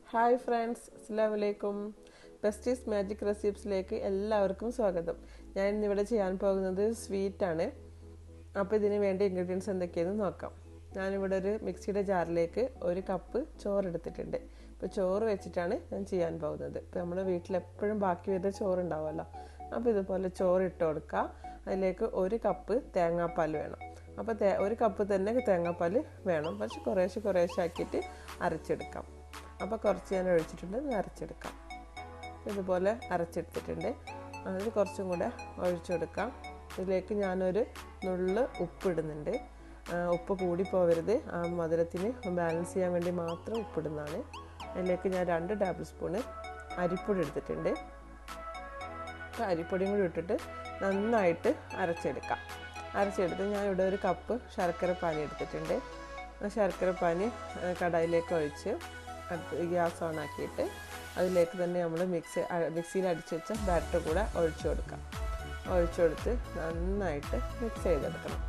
hi friends അസ്സാം വലൈക്കും besties magic റെസിപ്സിലേക്ക് എല്ലാവർക്കും സ്വാഗതം ഞാൻ ഇന്നിവിടെ ചെയ്യാൻ പോകുന്നത് സ്വീറ്റാണ് അപ്പോൾ ഇതിന് വേണ്ട ഇൻഗ്രീഡിയൻസ് എന്തൊക്കെയാണെന്ന് നോക്കാം ഞാനിവിടെ ഒരു മിക്സിയുടെ ജാറിലേക്ക് ഒരു കപ്പ് ചോറ് എടുത്തിട്ടുണ്ട് ഇപ്പോൾ ചോറ് വെച്ചിട്ടാണ് ഞാൻ ചെയ്യാൻ പോകുന്നത് ഇപ്പോൾ നമ്മുടെ വീട്ടിൽ എപ്പോഴും ബാക്കി വരുന്ന ചോറ് ഉണ്ടാവുമല്ലോ അപ്പോൾ ഇതുപോലെ ചോറ് ഇട്ട് കൊടുക്കുക അതിലേക്ക് ഒരു കപ്പ് തേങ്ങാപ്പാൽ വേണം അപ്പോൾ തേ ഒരു കപ്പ് തന്നെ തേങ്ങാപ്പാൽ വേണം പക്ഷെ കുറേശ്ശെ കുറേശ്ശെ ആക്കിയിട്ട് അരച്ചെടുക്കാം അപ്പോൾ കുറച്ച് ഞാൻ ഒഴിച്ചിട്ടുണ്ട് ഇത് അരച്ചെടുക്കാം ഇതുപോലെ അരച്ചെടുത്തിട്ടുണ്ട് അതിൽ കുറച്ചും കൂടെ ഒഴിച്ചെടുക്കാം ഇതിലേക്ക് ഞാനൊരു നുള്ള് ഉപ്പിടുന്നുണ്ട് ഉപ്പ് കൂടി പോവരുത് ആ മധുരത്തിന് ബാലൻസ് ചെയ്യാൻ വേണ്ടി മാത്രം ഉപ്പിടുന്നതാണ് അതിലേക്ക് ഞാൻ രണ്ട് ടേബിൾ സ്പൂണ് അരിപ്പൊടി എടുത്തിട്ടുണ്ട് അപ്പോൾ അരിപ്പൊടിയും കൂടി ഇട്ടിട്ട് നന്നായിട്ട് അരച്ചെടുക്കാം അരച്ചെടുത്ത് ഞാൻ ഇവിടെ ഒരു കപ്പ് ശർക്കര പാനി എടുത്തിട്ടുണ്ട് ആ ശർക്കര പാനി കടായിലേക്ക് ഒഴിച്ച് ഗ്യാസ് ഓൺ ആക്കിയിട്ട് അതിലേക്ക് തന്നെ നമ്മൾ മിക്സി മിക്സിയിൽ അടിച്ച് വെച്ച ബാറ്റർ കൂടെ ഒഴിച്ചു കൊടുക്കാം ഒഴിച്ചു കൊടുത്ത് നന്നായിട്ട് മിക്സ് ചെയ്തെടുക്കണം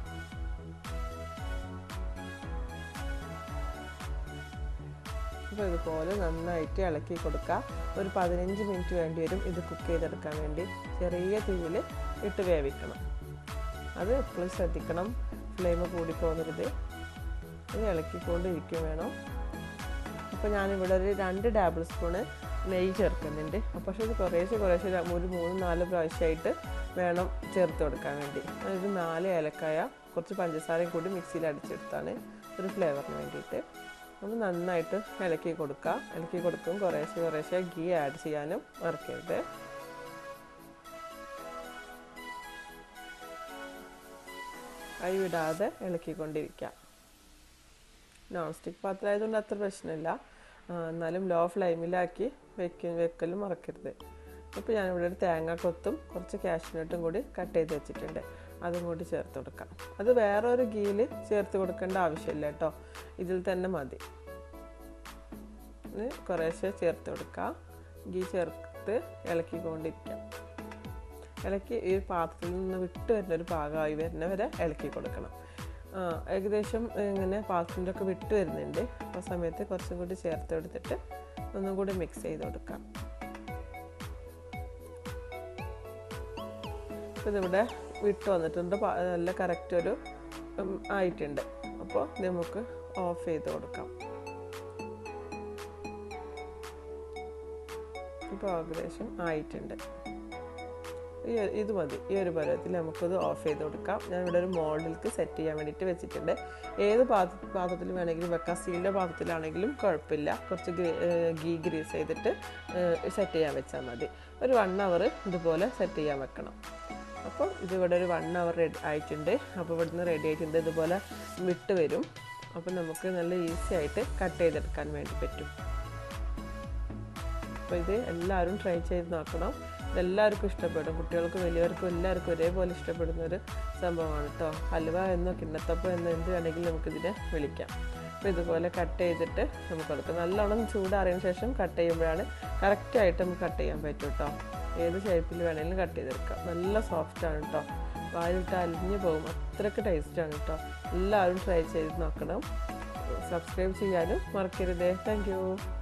അപ്പോൾ ഇതുപോലെ നന്നായിട്ട് ഇളക്കി കൊടുക്കുക ഒരു പതിനഞ്ച് മിനിറ്റ് വേണ്ടി വരും ഇത് കുക്ക് ചെയ്തെടുക്കാൻ വേണ്ടി ചെറിയ തീയിൽ ഇട്ട് വേവിക്കണം അത് എപ്പോഴും ശ്രദ്ധിക്കണം ഫ്ലെയിം കൂടി പോകരുത് ഇത് ഇളക്കിക്കൊണ്ടിരിക്കും വേണം അപ്പോൾ ഞാനിവിടെ ഒരു രണ്ട് ടേബിൾ സ്പൂണ് നെയ്യ് ചേർക്കുന്നുണ്ട് പക്ഷേ ഇത് കുറേശ്ശെ കുറേശ്ശെ ഒരു മൂന്ന് നാല് പ്രാവശ്യമായിട്ട് വേണം ചേർത്ത് കൊടുക്കാൻ വേണ്ടി അതായത് നാല് ഏലക്കായ കുറച്ച് പഞ്ചസാരയും കൂടി മിക്സിയിൽ അടിച്ചെടുത്താണ് ഒരു ഫ്ലേവറിന് വേണ്ടിയിട്ട് ഒന്ന് നന്നായിട്ട് ഇളക്കി കൊടുക്കുക ഇളക്കി കൊടുക്കും കുറേശ്ശെ കുറേശ്ശെ ഗീ ആഡ് ചെയ്യാനും മറക്കരുത് കൈ വിടാതെ ഇളക്കിക്കൊണ്ടിരിക്കുക നോൺ സ്റ്റിക്ക് പാത്രം ആയതുകൊണ്ട് അത്ര പ്രശ്നമില്ല എന്നാലും ലോ ഫ്ലെയിമിലാക്കി വെക്ക വെക്കലും മറക്കരുത് ഇപ്പോൾ ഞാനിവിടെ ഒരു തേങ്ങ കൊത്തും കുറച്ച് കാഷ്നട്ടും കൂടി കട്ട് ചെയ്ത് വെച്ചിട്ടുണ്ട് അതും കൂടി ചേർത്ത് കൊടുക്കാം അത് വേറെ ഒരു ഗീയിൽ ചേർത്ത് കൊടുക്കേണ്ട ആവശ്യമില്ല കേട്ടോ ഇതിൽ തന്നെ മതി കുറേശ്ശെ ചേർത്ത് കൊടുക്കാം ഗീ ചേർത്ത് ഇളക്കിക്കൊണ്ടിരിക്കാം ഇളക്കി ഈ പാത്രത്തിൽ നിന്ന് വിട്ട് വരുന്ന ഒരു പാകമായി വരുന്ന വരെ ഇളക്കി കൊടുക്കണം ഏകദേശം ഇങ്ങനെ പാത്രത്തിൻ്റെ ഒക്കെ വിട്ട് വരുന്നുണ്ട് ആ സമയത്ത് കുറച്ചും കൂടി ചേർത്ത് എടുത്തിട്ട് ഒന്നും കൂടി മിക്സ് ചെയ്ത് കൊടുക്കാം ഇതിവിടെ വിട്ട് വന്നിട്ടുണ്ട് നല്ല കറക്റ്റ് ഒരു ആയിട്ടുണ്ട് അപ്പോൾ നമുക്ക് ഓഫ് ചെയ്ത് കൊടുക്കാം ഇപ്പോൾ ഏകദേശം ആയിട്ടുണ്ട് ഈ ഇത് മതി ഈ ഒരു പരുവത്തിൽ നമുക്കത് ഓഫ് ചെയ്ത് കൊടുക്കാം ഞാൻ ഇവിടെ ഒരു മോൾഡിലേക്ക് സെറ്റ് ചെയ്യാൻ വേണ്ടിയിട്ട് വെച്ചിട്ടുണ്ട് ഏത് പാത്ര പാത്രത്തിൽ വേണമെങ്കിലും വെക്കാം സ്റ്റീലിൻ്റെ പാത്രത്തിലാണെങ്കിലും കുഴപ്പമില്ല കുറച്ച് ഗീ ഗ്രീസ് ചെയ്തിട്ട് സെറ്റ് ചെയ്യാൻ വെച്ചാൽ മതി ഒരു വൺ അവർ ഇതുപോലെ സെറ്റ് ചെയ്യാൻ വെക്കണം അപ്പോൾ ഇതിവിടെ ഒരു വൺ അവർ റെഡി ആയിട്ടുണ്ട് അപ്പോൾ ഇവിടുന്ന് റെഡി ആയിട്ടുണ്ട് ഇതുപോലെ വിട്ട് വരും അപ്പോൾ നമുക്ക് നല്ല ഈസി ആയിട്ട് കട്ട് ചെയ്തെടുക്കാൻ വേണ്ടി പറ്റും അപ്പോൾ ഇത് എല്ലാവരും ട്രൈ ചെയ്ത് നോക്കണം ഇതെല്ലാവർക്കും ഇഷ്ടപ്പെടും കുട്ടികൾക്കും വലിയവർക്കും എല്ലാവർക്കും ഒരേപോലെ ഇഷ്ടപ്പെടുന്ന ഒരു സംഭവമാണ് കേട്ടോ ഹൽവ എന്നോ കിണ്ണത്തപ്പം എന്നോ എന്ത് വേണമെങ്കിലും നമുക്കിതിനെ വിളിക്കാം അപ്പോൾ ഇതുപോലെ കട്ട് ചെയ്തിട്ട് നമുക്ക് കൊടുക്കാം നല്ലോണം ചൂടാറിയതിന് ശേഷം കട്ട് ചെയ്യുമ്പോഴാണ് കറക്റ്റായിട്ട് നമുക്ക് കട്ട് ചെയ്യാൻ പറ്റും കേട്ടോ ഏത് ഷേപ്പിൽ വേണമെങ്കിലും കട്ട് ചെയ്തെടുക്കാം നല്ല സോഫ്റ്റാണ് കേട്ടോ വായിലിട്ട് അലിഞ്ഞു പോകും അത്രയ്ക്ക് ടേസ്റ്റാണ് കേട്ടോ എല്ലാവരും ട്രൈ ചെയ്ത് നോക്കണം സബ്സ്ക്രൈബ് ചെയ്യാനും മറക്കരുതേ താങ്ക്